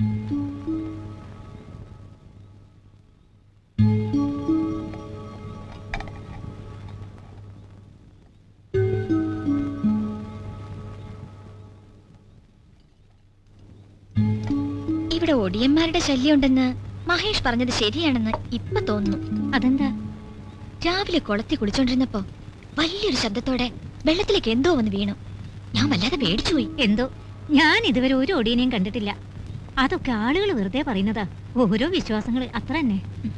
ഇവിടെ ഒടിയന്മാരുടെ ശല്യം ഉണ്ടെന്ന് മഹേഷ് പറഞ്ഞത് ശരിയാണെന്ന് ഇപ്പൊ തോന്നുന്നു അതെന്താ രാവിലെ കുളത്തി കുളിച്ചോണ്ടിരുന്നപ്പോ വലിയൊരു ശബ്ദത്തോടെ വെള്ളത്തിലേക്ക് എന്തോ വന്ന് വീണു ഞാൻ വല്ലാതെ പേടിച്ചുപോയി എന്തോ ഞാൻ ഇതുവരെ ഒരു ഒടിയനെയും കണ്ടിട്ടില്ല അതൊക്കെ ആളുകൾ വെറുതെ പറയുന്നതാ ഓരോ വിശ്വാസങ്ങൾ അത്ര തന്നെ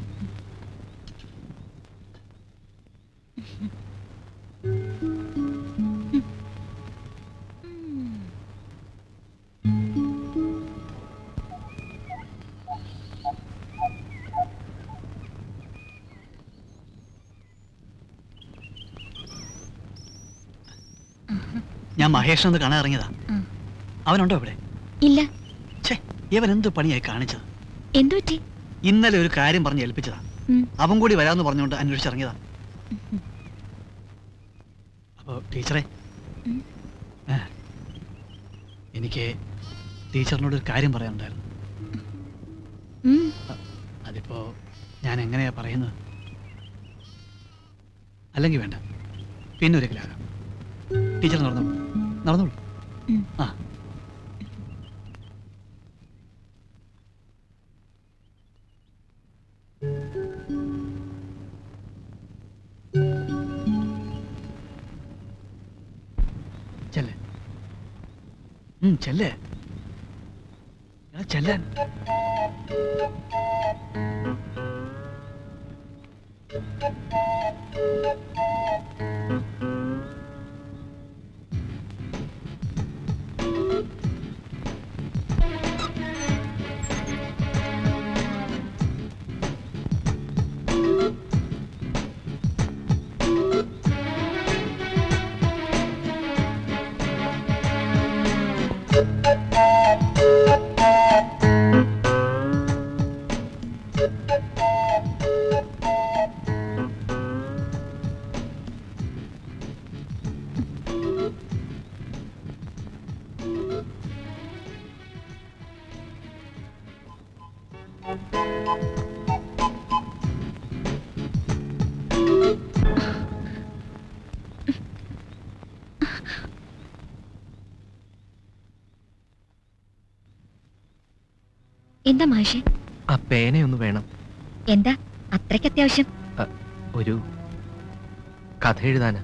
ഞാൻ മഹേഷിനൊന്ന് കാണാൻ ഇറങ്ങിയതാ ഉം. അവനുണ്ടോ ഇവിടെ ഇല്ല ഛേ ഇവൻ എന്ത് പണിയായി കാണിച്ചത് എന്തു പറ്റി ഇന്നലെ ഒരു കാര്യം പറഞ്ഞ് ഏൽപ്പിച്ചതാ ഉം. അവൻ കൂടി വരാമെന്ന് പറഞ്ഞുകൊണ്ട് അന്വേഷിച്ചിറങ്ങിയതാ അപ്പോ ടീച്ചറെ ഉം. ഏ, എനിക്ക് ടീച്ചറിനോട് ഒരു കാര്യം പറയാനുണ്ടായിരുന്നു ഉം. അതിപ്പോ ഞാൻ എങ്ങനെയാ പറയുന്നത് അല്ലെങ്കിൽ വേണ്ട പിന്നെ ഒരിക്കലാകാം ടീച്ചർ നടന്നോളൂ നടന്നോളൂ ഉം. ആ ചെല്ലേ ഉം ചെല്ലേ എടാ ചെല്ലാൻ എന്താ മഹേഷ് ആ പേനയൊന്ന് വേണം എന്താ അത്രയ്ക്ക് അത്യാവശ്യം ഒരു കഥ എഴുതാനാ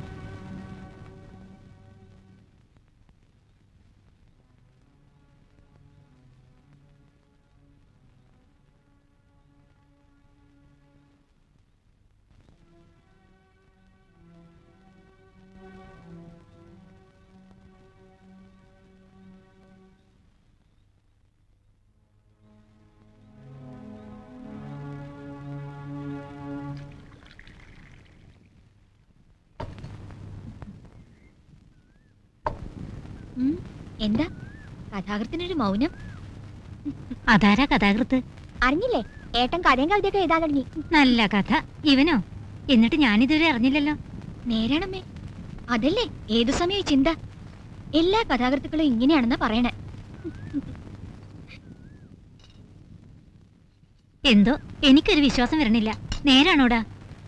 ഉം. എന്താ കഥാകൃത്തിനൊരു മൗനം അതാരാ കഥാകൃത്ത് അറിഞ്ഞില്ലേ ഏട്ടൻ കഥയും കവിതയൊക്കെ എഴുതാൻ തുടങ്ങി നല്ല കഥ ഇവനോ എന്നിട്ട് ഞാനിതുവരെ അറിഞ്ഞില്ലല്ലോ നേരാണമ്മേ അതല്ലേ ഏതു സമയം ഈ ചിന്ത എല്ലാ കഥാകൃത്തുക്കളും ഇങ്ങനെയാണെന്നാ പറയണേ എന്തോ എനിക്കൊരു വിശ്വാസം വരണില്ല നേരാണോടാ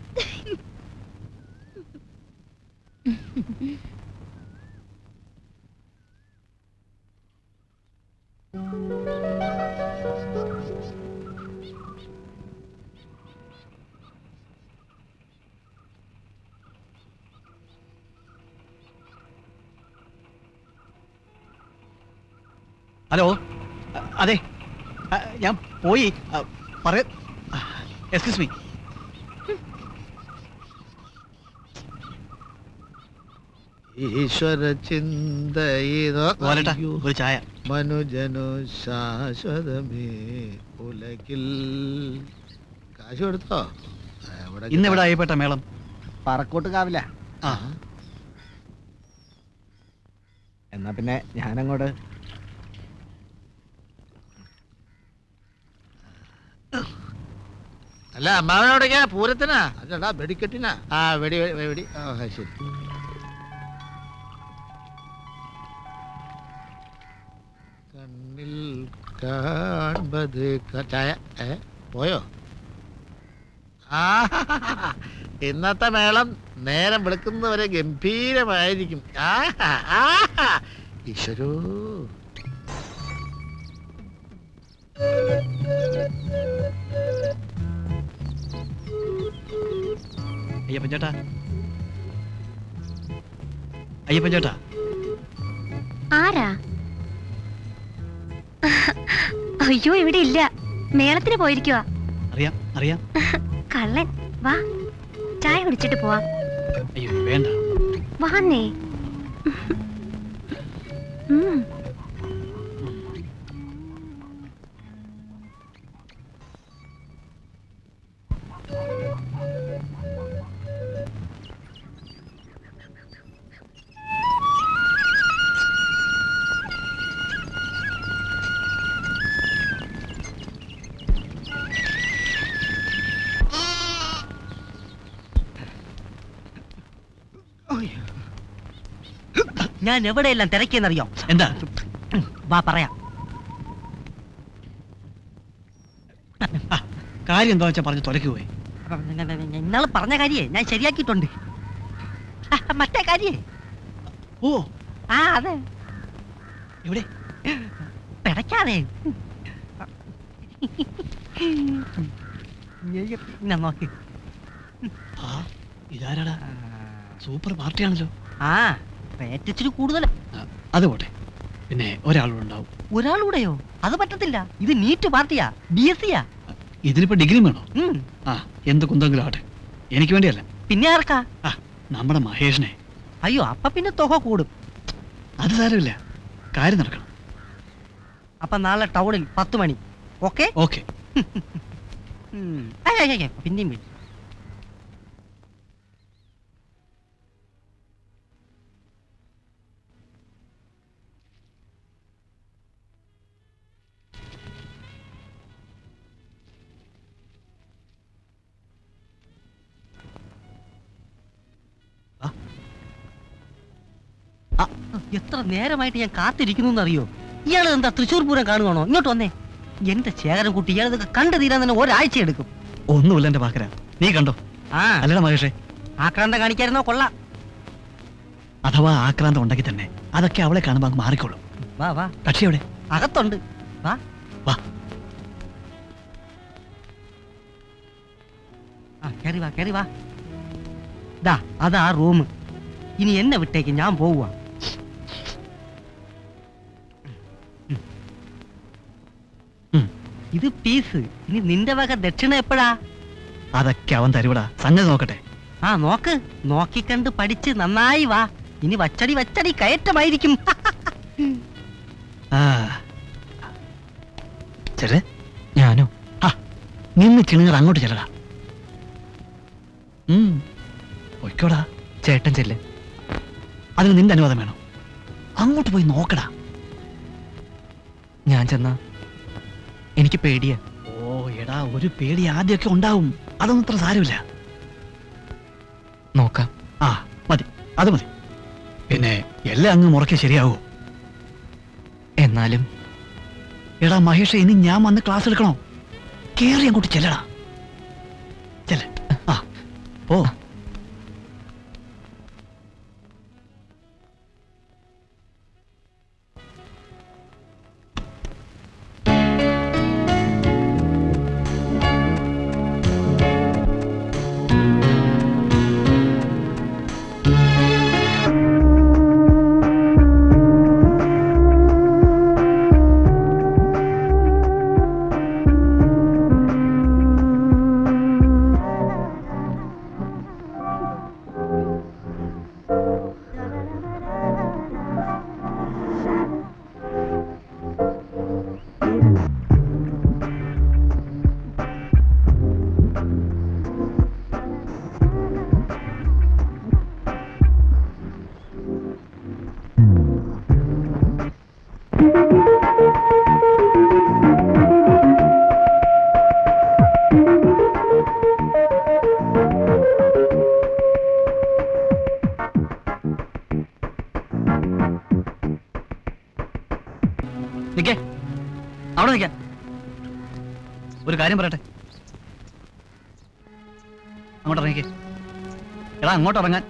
ഹലോ അ- അതെ അ, ഞാൻ പോയി അ, പറയ എക്സ്ക്യൂസ് മീ ഈശ്വര പോരട്ടെ ചിന്തയോ ഒരു ചായ മനുജനു ശാശ്വതമേ ഉലകിൽ കാശ് കൊടുത്തോ എവിടെ ഇന്ന് ഇവിടെ ആയിപ്പെട്ട മേളം പറക്കോട്ട് കാവില്ല ആ എന്നാ പിന്നെ ഞാനങ്ങോട്ട് അല്ല അമ്മാവനോടൊക്കെയാ പൂരത്തിനാ അല്ലടാ വെടിക്കെട്ടിനാ ആ വെടി വെടി, വെടി ആ ശരി കണ്ണ കണ്ണിൽ കാൺപത് ക- ചായ ഏ പോയോ ആ ഇന്നത്തെ മേളം നേരം വെളുക്കുന്നവരെ ഗംഭീരമായിരിക്കും ആഹാ, ആഹാ. ഈശ്വരോ അയ്യപ്പൻ ചേട്ടാ അയ്യപ്പൻ ചേട്ടാ ആരാ അയ്യോ ഇവിടെ ഇല്ല മേളത്തിന് പോയിരിക്കുവാ അറിയാം അറിയാം കള്ളൻ വാ ചായ കുടിച്ചിട്ട് പോവാം അയ്യോ വേണ്ട വാന്നേ ഉം. ഞാൻ എവിടെയെല്ലാം തിരക്കിയെന്നറിയോ എന്താ വാ പറയാം ആ, കാര്യം എന്താ വെച്ചാ പറഞ്ഞ് തുലയ്ക്ക് പോയി ഇന്നാള് പറഞ്ഞ കാര്യേ ഞാൻ ശരിയാക്കിയിട്ടുണ്ട് ആ, മറ്റേ കാര്യേ ഓ ആ അതെ എവിടെ പിടയ്ക്കാതെ ഞാൻ നോക്ക് ആ ഇതാരാടാ സൂപ്പർ പാർട്ടിയാണല്ലോ ആ റേറ്റ് ഇച്ചിരി കൂടുതൽ ആ, അത് പോട്ടെ പിന്നെ ഒരാളൂടെ ഉണ്ടാവും ഒരാളൂടെയോ അത് പറ്റത്തില്ല ഇത് നീറ്റ് പാർട്ടിയാ ബി എസ് സിയാ ഇതിനിപ്പോ ഡിഗ്രി വേണോ ആ എന്ത് കുന്തെങ്കിലും ആട്ടെ എനിക്ക് വേണ്ടിയല്ല പിന്നെ ആർക്കാ ആ നമ്മുടെ മഹേഷിനെ അയ്യോ അപ്പൊ പിന്നെ തുക കൂടും അത് സാരമില്ല കാര്യം നടക്കണം അപ്പൊ നാളെ ടൗണിൽ പത്ത് മണി ഓക്കെ ഓക്കെ പിന്നെയും വിളി. ആ. ആ, എത്ര നേരമായിട്ട് ഞാൻ കാത്തിരിക്കുന്നു എന്നറിയോ ഇയാൾ എന്താ തൃശ്ശൂർ പൂരം കാണുകയാണോ ഇങ്ങോട്ട് വന്നേ എന്റെ ശേഖരൻ കുട്ടി ഇയാൾ ഇതൊക്കെ കണ്ടു തീരാൻ തന്നെ ഒരാഴ്ച എടുക്കും ഒന്നുമില്ല എന്റെ പാക്കര നീ കണ്ടോ ആ അല്ലടാ മഹേഷേ ആക്രാന്തം കാണിക്കായിരുന്നോ കൊള്ളാം അഥവാ ആക്രാന്തം ഉണ്ടെങ്കിൽ തന്നെ അതൊക്കെ അവളെ കാണുമ്പോൾ അങ്ങ് മാറിക്കോളും വാ വാ കക്ഷി എവിടെ അകത്തുണ്ട് വാ വാ ആ കയറി വാ കയറി വാ ദാ അതാ റൂം ഇനി എന്നെ വിട്ടേക്ക് ഞാൻ പോവുക ഉം. ഇത് പീസ് ഇനി നിന്റെ വക ദക്ഷിണ എപ്പോഴാ അതൊക്കെ അവൻ തരുവിടാ സംഗതി നോക്കട്ടെ ആ നോക്ക് നോക്കിക്കണ്ട് പഠിച്ച് നന്നായി വാ ഇനി വച്ചടി വച്ചടി കയറ്റമായിരിക്കും ആ ചെല്ലേ ഞാനോ ആ നിന്ന് ചിണുങ്ങർ അങ്ങോട്ട് ചെല്ലടാ ഉം പൊയ്ക്കോടാ ചേട്ടൻ ചെല്ല് അതിന് നിന്റെ അനുവാദം വേണം അങ്ങോട്ട് പോയി നോക്കടാ ഞാൻ ചെന്നാ എനിക്ക് പേടിയാ ഓ എടാ ഒരു പേടി ആദ്യമൊക്കെ ഉണ്ടാവും അതൊന്നും അത്ര സാരമില്ല നോക്കാം ആ മതി അത് മതി പിന്നെ എല്ലാം അങ്ങ് മുറയ്ക്ക് ശരിയാവൂ എന്നാലും എടാ മഹേഷ് ഇനി ഞാൻ വന്ന് ക്ലാസ് എടുക്കണോ കേറി അങ്ങോട്ട് ചെല്ലടാ ചെല്ല ആ ഓ അവിടെ നിൽക്കാൻ ഒരു കാര്യം പറയട്ടെ അങ്ങോട്ട് ഇറങ്ങിക്കേ എടാ അങ്ങോട്ട് ഇറങ്ങാൻ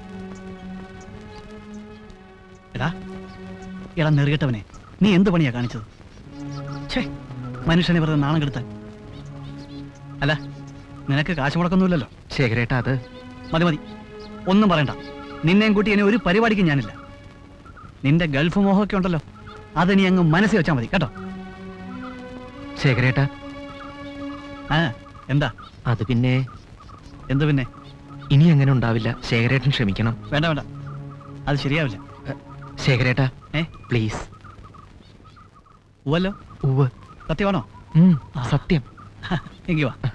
എടാ എടാ നെറുകെട്ടവനെ നീ എന്ത് പണിയാ കാണിച്ചത് ഛേ മനുഷ്യനെ വെറുതെ നാണം കെടുത്താൻ അല്ല നിനക്ക് കാശ് മുടക്കൊന്നുമില്ലല്ലോ ശേഖരേട്ട അത് മതി മതി ഒന്നും പറയണ്ട നിന്നെയും കൂട്ടി ഇനി ഒരു പരിപാടിക്കും ഞാനില്ല നിന്റെ ഗൾഫ് മോഹമൊക്കെ ഉണ്ടല്ലോ അത് നീ അങ്ങ് മനസ്സിൽ വെച്ചാൽ മതി കേട്ടോ ശേഖരേട്ട ആ എന്താ അത് പിന്നെ എന്ത് പിന്നെ ഇനി അങ്ങനെ ഉണ്ടാവില്ല ശേഖരേട്ടൻ ക്ഷമിക്കണം വേണ്ട വേണ്ട അത് ശരിയാവില്ല ശേഖരേട്ട ഏ? പ്ലീസ് ഉവല്ലോ ഉവ് സത്യമാണോ ഉം, ആ. സത്യം എങ്കി വാ